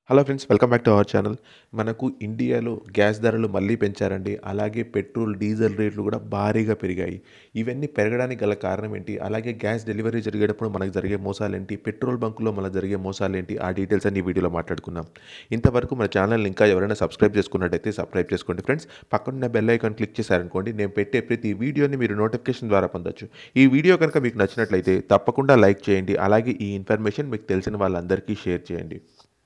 hello friends welcome back to our channel మనకు ఇండియాలో gas ధరలు మళ్ళీ పెంచారండి అలాగే పెట్రోల్ డీజిల్ రేట్లు కూడా భారీగా పెరిగాయి ఇవన్నీ పెరగడానికి గల కారణం ఏంటి అలాగే గ్యాస్ డెలివరీ జరిగేటప్పుడు మనకు జరిగే మోసాలు ఏంటి పెట్రోల్ బంకులో మనకు జరిగే మోసాలు ఏంటి ఆ డీటెయిల్స్ అన్ని ఈ వీడియోలో మాట్లాడుకుందాం ఇంతవరకు మన ఛానల్ ఇంకా ఎవరైనా సబ్స్క్రైబ్ చేసుకున్నట్టయితే సబ్స్క్రైబ్ చేసుకోండి ఫ్రెండ్స్ పక్కన బెల్ ఐకాన్ క్లిక్ చేశారనుకోండి నేను పెట్టే ప్రతి వీడియోని మీరు నోటిఫికేషన్ ద్వారా పొందొచ్చు ఈ వీడియో కనుక మీకు నచ్చినట్లయితే తప్పకుండా లైక్ చేయండి అలాగే ఈ ఇన్ఫర్మేషన్ మీకు తెలిసిన వాళ్ళందరికీ షేర్ చేయండి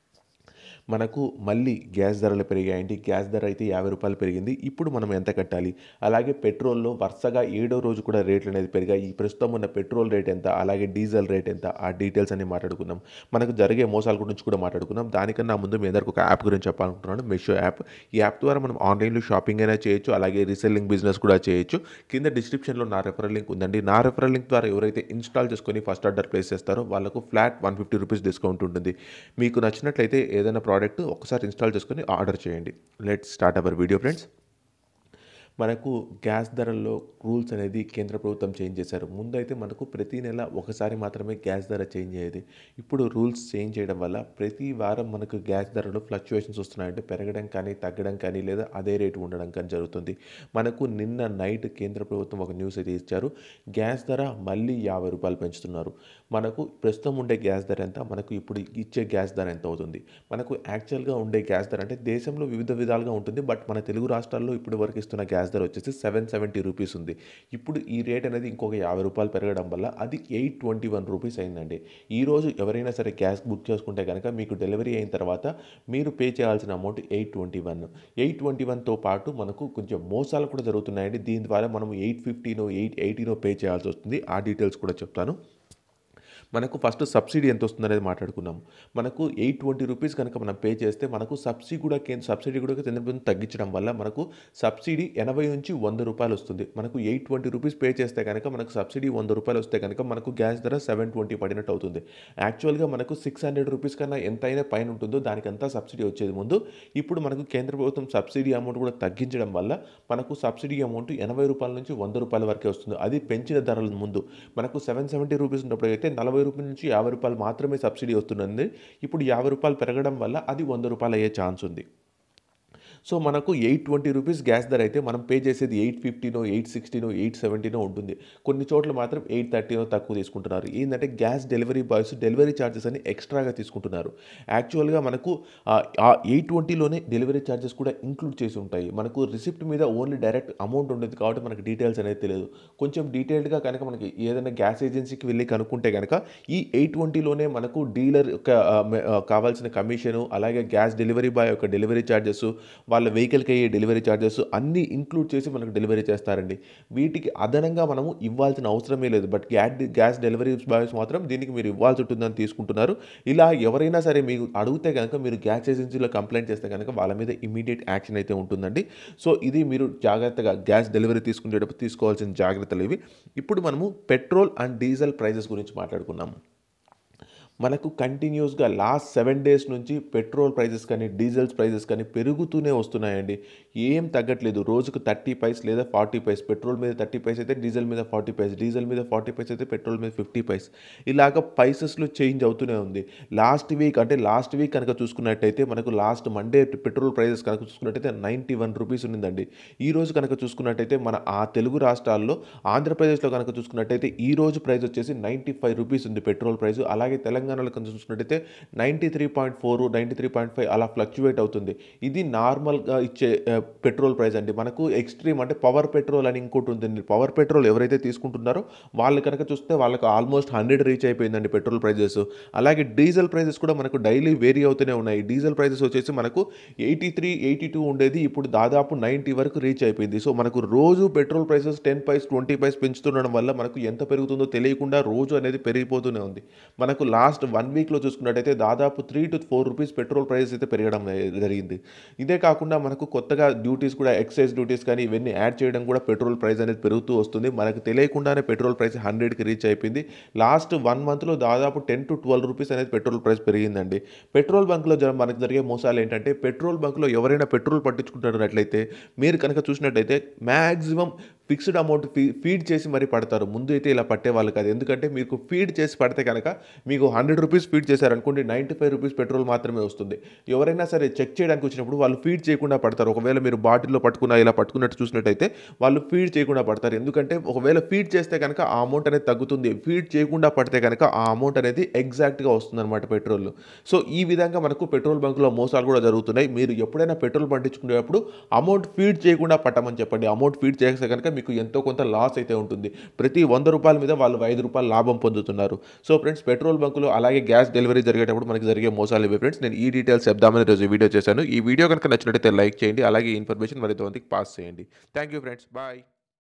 మనకు మళ్ళీ గ్యాస్ ధరలు పెరిగాయండి గ్యాస్ ధర అయితే యాభై రూపాయలు పెరిగింది ఇప్పుడు మనం ఎంత కట్టాలి అలాగే పెట్రోల్లో వరుసగా ఏడో రోజు కూడా రేట్లు అనేది పెరిగాయి ఈ ప్రస్తుతం ఉన్న పెట్రోల్ రేట్ ఎంత అలాగే డీజిల్ రేట్ ఎంత ఆ డీటెయిల్స్ అన్ని మాట్లాడుకుందాం మనకు జరిగే మోసాల గురించి కూడా మాట్లాడుకుందాం దానికన్నా ముందు మీ అందరికి ఒక యాప్ గురించి చెప్పాలనుకుంటున్నాను మెషో యాప్ ఈ యాప్ ద్వారా మనం ఆన్లైన్లో షాపింగ్ అయినా చేయొచ్చు అలాగే రీసెల్లింగ్ బిజినెస్ కూడా చేయొచ్చు కింద డిస్క్రిప్షన్లో నా రెఫరల్ లింక్ ఉందండి నా రెఫరల్ లింక్ ద్వారా ఎవరైతే ఇన్స్టాల్ చేసుకొని ఫస్ట్ ఆర్డర్ ప్లేస్ చేస్తారో వాళ్ళకు flat one fifty rupees discount ఉంటుంది మీకు నచ్చినట్లయితే ఏదైనా ప్రోడక్ట్ ఒకసారి ఇన్స్టాల్ చేసుకొని ఆర్డర్ చేయండి let start our video friends మనకు గ్యాస్ ధరల్లో రూల్స్ అనేది కేంద్ర ప్రభుత్వం చేంజ్ చేశారు ముందైతే మనకు ప్రతి నెల ఒకసారి మాత్రమే గ్యాస్ ధర చేంజ్ అయ్యేది ఇప్పుడు రూల్స్ చేంజ్ చేయడం వల్ల ప్రతి వారం మనకు గ్యాస్ ధరలు ఫ్లక్చువేషన్స్ వస్తున్నాయంటే పెరగడం కానీ తగ్గడం కానీ లేదా అదే రేటు ఉండడం కానీ జరుగుతుంది మనకు నిన్న నైట్ కేంద్ర ప్రభుత్వం ఒక న్యూస్ అయితే ఇచ్చారు గ్యాస్ ధర మళ్ళీ యాభై రూపాయలు పెంచుతున్నారు మనకు ప్రస్తుతం ఉండే గ్యాస్ ధర ఎంత మనకు ఇప్పుడు ఇచ్చే గ్యాస్ ధర ఎంత అవుతుంది మనకు యాక్చువల్గా ఉండే గ్యాస్ ధర అంటే దేశంలో వివిధ విధాలుగా ఉంటుంది బట్ మన తెలుగు రాష్ట్రాల్లో ఇప్పుడు వరకు ఇస్తున్న గ్యాస్ ధర వచ్చేసి సెవెన్ సెవెంటీ రూపీస్ ఉంది ఇప్పుడు ఈ రేట్ అనేది ఇంకొక యాభై రూపాయలు పెరగడం వల్ల అది ఎయిట్ ట్వంటీ వన్ రూపీస్ అయిందండి ఈరోజు ఎవరైనా సరే గ్యాస్ బుక్ చేసుకుంటే కనుక మీకు డెలివరీ అయిన తర్వాత మీరు పే చేయాల్సిన amount eight twenty one eight twenty వన్తో పాటు మనకు కొంచెం మోసాలు కూడా జరుగుతున్నాయండి దీని ద్వారా మనం ఎయిట్ ఫిఫ్టీనో ఎయిట్ ఎయిటీనో పే చేయాల్సి వస్తుంది ఆ డీటెయిల్స్ కూడా చెప్తాను మనకు ఫస్ట్ సబ్సిడీ ఎంత వస్తుంది అనేది మాట్లాడుకున్నాం మనకు ఎయిట్ ట్వంటీ రూపీస్ కనుక మనం పే చేస్తే మనకు సబ్సిడీ కూడా కేంద్ర సబ్సిడీ కూడా కేంద్ర ప్రభుత్వం తగ్గించడం వల్ల మనకు సబ్సిడీ ఎనభై నుంచి వంద రూపాయలు వస్తుంది మనకు ఎయిట్ ట్వంటీ రూపీస్ పే చేస్తే కనుక మనకు సబ్సిడీ వంద రూపాయలు వస్తే కనుక మనకు గ్యాస్ ధర సెవెన్ ట్వంటీ పడినట్టు అవుతుంది యాక్చువల్గా మనకు సిక్స్ హండ్రెడ్ రూపీస్ కన్నా ఎంతైనా పైన ఉంటుందో దానికంతా సబ్సిడీ వచ్చేది ముందు ఇప్పుడు మనకు కేంద్ర ప్రభుత్వం సబ్సిడీ అమౌంట్ కూడా తగ్గించడం వల్ల మనకు సబ్సిడీ అమౌంట్ ఎనభై రూపాయల నుంచి వంద రూపాయల వరకే వస్తుంది అది పెంచిన ధరల ముందు మనకు సెవెన్ సెవెంటీ రూపీస్ ఉన్నప్పుడు అయితే నలభై రూపాయల నుంచి యాభై రూపాయలు మాత్రమే సబ్సిడీ వస్తుంది ఇప్పుడు యాభై రూపాయలు పెరగడం వల్ల అది వంద రూపాయలు అయ్యే ఛాన్స్ ఉంది సో మనకు ఎయిట్ ట్వంటీ రూపీస్ గ్యాస్ ధర అయితే మనం పే చేసేది ఎయిట్ ఫిఫ్టీనో ఎయిట్ సిక్స్టీనో ఎయిట్ సెవెంటీనో ఉంటుంది కొన్ని చోట్ల మాత్రం ఎయిట్ థర్టీనో తక్కువ తీసుకుంటున్నారు ఏంటంటే gas delivery boys delivery charges అని ఎక్స్ట్రాగా తీసుకుంటున్నారు యాక్చువల్గా మనకు ఆ ఎయిట్ ట్వంటీలోనే డెలివరీ ఛార్జెస్ కూడా ఇంక్లూడ్ చేసి ఉంటాయి మనకు రిసిప్ట్ మీద ఓన్లీ డైరెక్ట్ అమౌంట్ ఉండేది కాబట్టి మనకు డీటెయిల్స్ అనేది తెలియదు కొంచెం డీటెయిల్డ్గా కనుక మనకి ఏదైనా గ్యాస్ ఏజెన్సీకి వెళ్ళి కనుక్కుంటే కనుక ఈ ఎయిట్ ట్వంటీలోనే మనకు డీలర్ యొక్క కావాల్సిన కమిషను అలాగే గ్యాస్ డెలివరీ బాయ్ యొక్క డెలివరీ ఛార్జెస్ వాళ్ళ వెహికల్కి అయ్యే డెలివరీ ఛార్జెస్ అన్నీ ఇంక్లూడ్ చేసి మనకు డెలివరీ చేస్తారండి వీటికి అదనంగా మనము ఇవ్వాల్సిన అవసరమే లేదు but gas gas delivery boys మాత్రం దీనికి మీరు ఇవ్వాల్సి ఉంటుందని తీసుకుంటున్నారు ఇలా ఎవరైనా సరే మీకు అడిగితే కనుక మీరు గ్యాస్ ఏజెన్సీలో కంప్లైంట్ చేస్తే కనుక వాళ్ళ మీద ఇమీడియట్ యాక్షన్ అయితే ఉంటుందండి సో ఇది మీరు జాగ్రత్తగా గ్యాస్ డెలివరీ తీసుకునేటప్పుడు తీసుకోవాల్సిన జాగ్రత్తలు ఇవి ఇప్పుడు మనము పెట్రోల్ అండ్ డీజిల్ ప్రైజెస్ గురించి మాట్లాడుకున్నాము మనకు కంటిన్యూస్గా లాస్ట్ సెవెన్ డేస్ నుంచి పెట్రోల్ ప్రైజెస్ కానీ డీజిల్స్ ప్రైజెస్ కానీ పెరుగుతూనే వస్తున్నాయండి ఏం తగ్గట్లేదు రోజుకు థర్టీ పైస్ లేదా ఫార్టీ పైస్ పెట్రోల్ మీద థర్టీ పైస్ అయితే డీజిల్ మీద ఫార్టీ పైస్ డీజిల్ మీద ఫార్టీ పైస్ అయితే పెట్రోల్ మీద ఫిఫ్టీ పైస్ ఇలాగ ప్రైసెస్లో చేంజ్ అవుతూనే ఉంది లాస్ట్ వీక్ అంటే లాస్ట్ వీక్ కనుక చూసుకున్నట్టయితే మనకు లాస్ట్ మండే పెట్రోల్ ప్రైజెస్ కనుక చూసుకున్నట్టయితే నైంటీ వన్ రూపీస్ ఉండిందండి ఈ రోజు కనుక చూసుకున్నట్టయితే మన ఆ తెలుగు రాష్ట్రాల్లో ఆంధ్రప్రదేశ్లో కనుక చూసుకున్నట్టయితే ఈ రోజు ప్రైస్ వచ్చేసి నైంటీ ఫైవ్ రూపీస్ ఉంది పెట్రోల్ ప్రైస్ అలాగే తెలంగాణ తెలంగాణలో కనుక చూసుకున్నట్టయితే ninety three point four ninety three point five అలా ఫ్లక్చువేట్ అవుతుంది ఇది నార్మల్గా ఇచ్చే పెట్రోల్ ప్రైస్ అండి మనకు ఎక్స్ట్రీమ్ అంటే పవర్ పెట్రోల్ అని ఇంకోటి ఉంటుంది పవర్ పెట్రోల్ ఎవరైతే తీసుకుంటున్నారో వాళ్ళు కనుక చూస్తే వాళ్ళకి ఆల్మోస్ట్ హండ్రెడ్ రీచ్ అయిపోయిందండి పెట్రోల్ ప్రైజెస్ అలాగే డీజిల్ ప్రైజెస్ కూడా మనకు డైలీ వేరీ అవుతూనే ఉన్నాయి డీజిల్ ప్రైజెస్ వచ్చేసి మనకు ఎయిటీ త్రీ ఎయిటీ టూ ఉండేది ఇప్పుడు దాదాపు నైంటీ వరకు రీచ్ అయిపోయింది సో మనకు రోజు petrol prices ten paise twenty paise పెంచుతుండడం వల్ల మనకు ఎంత పెరుగుతుందో తెలియకుండా రోజు అనేది పెరిగిపోతూనే ఉంది మనకు లాస్ట్ లాస్ట్ వన్ వీక్లో చూసుకున్నట్టయితే దాదాపు three to four rupees petrol price అయితే పెరగడం జరిగింది ఇదే కాకుండా మనకు కొత్తగా డ్యూటీస్ కూడా ఎక్సైజ్ డ్యూటీస్ కానీ ఇవన్నీ యాడ్ చేయడం కూడా పెట్రోల్ ప్రైస్ అనేది పెరుగుతూ వస్తుంది మనకు తెలియకుండానే పెట్రోల్ ప్రైస్ హండ్రెడ్కి రీచ్ అయిపోయింది లాస్ట్ వన్ మంత్లో దాదాపు టెన్ టు ట్వెల్వ్ రూపీస్ అనేది పెట్రోల్ ప్రైస్ పెరిగిందండి పెట్రోల్ బంక్లో మనకు జరిగే మోసాలు ఏంటంటే పెట్రోల్ బంక్లో ఎవరైనా పెట్రోల్ పట్టించుకుంటున్నట్లయితే మీరు కనుక చూసినట్టయితే maximum fixed amount fee feed చేసి మరీ పడతారు ముందు అయితే ఇలా పట్టేవాళ్ళు కాదు ఎందుకంటే మీకు ఫీడ్ చేసి పడితే కనుక మీకు హండ్రెడ్ రూపీస్ ఫీడ్ చేశారనుకోండి నైంటీ ఫైవ్ రూపీస్ పెట్రోల్ మాత్రమే వస్తుంది ఎవరైనా సరే చెక్ చేయడానికి వచ్చినప్పుడు వాళ్ళు ఫీడ్ చేయకుండా పడతారు ఒకవేళ మీరు బాటిల్లో పట్టుకున్న ఇలా పట్టుకున్నట్టు చూసినట్టయితే వాళ్ళు ఫీడ్ చేయకుండా పడతారు ఎందుకంటే ఒకవేళ ఫీడ్ చేస్తే కనుక ఆ అమౌంట్ అనేది తగ్గుతుంది ఫీడ్ చేయకుండా పడితే కనుక ఆ అమౌంట్ అనేది ఎగ్జాక్ట్గా వస్తుంది అనమాట పెట్రోల్ సో ఈ విధంగా మనకు పెట్రోల్ బంకులో మోసాలు కూడా జరుగుతున్నాయి మీరు ఎప్పుడైనా పెట్రోల్ పట్టించుకునేటప్పుడు అమౌంట్ ఫీడ్ చేయకుండా పట్టమని చెప్పండి అమౌంట్ ఫీడ్ చేస్తే కనుక మీకు ఎంతో కొంత లాస్ అయితే ఉంటుంది ప్రతి వంద రూపాయల మీద వాళ్ళు ఐదు రూపాయలు లాభం పొందుతున్నారు సో ఫ్రెండ్స్ పెట్రోల్ బంకులో అలాగే గ్యాస్ డెలివరీ జరిగేటప్పుడు మనకి జరిగే మోసాలు ఇవి ఫ్రెండ్స్ నేను ఈ డీటెయిల్స్ చెప్దామని రోజు వీడియో చేశాను ఈ వీడియో కనుక నచ్చినట్టయితే లైక్ చేయండి అలాగే ఈ ఇన్ఫర్మేషన్ మరింత మందికి పాస్ చేయండి థ్యాంక్ యూ ఫ్రెండ్స్ బాయ్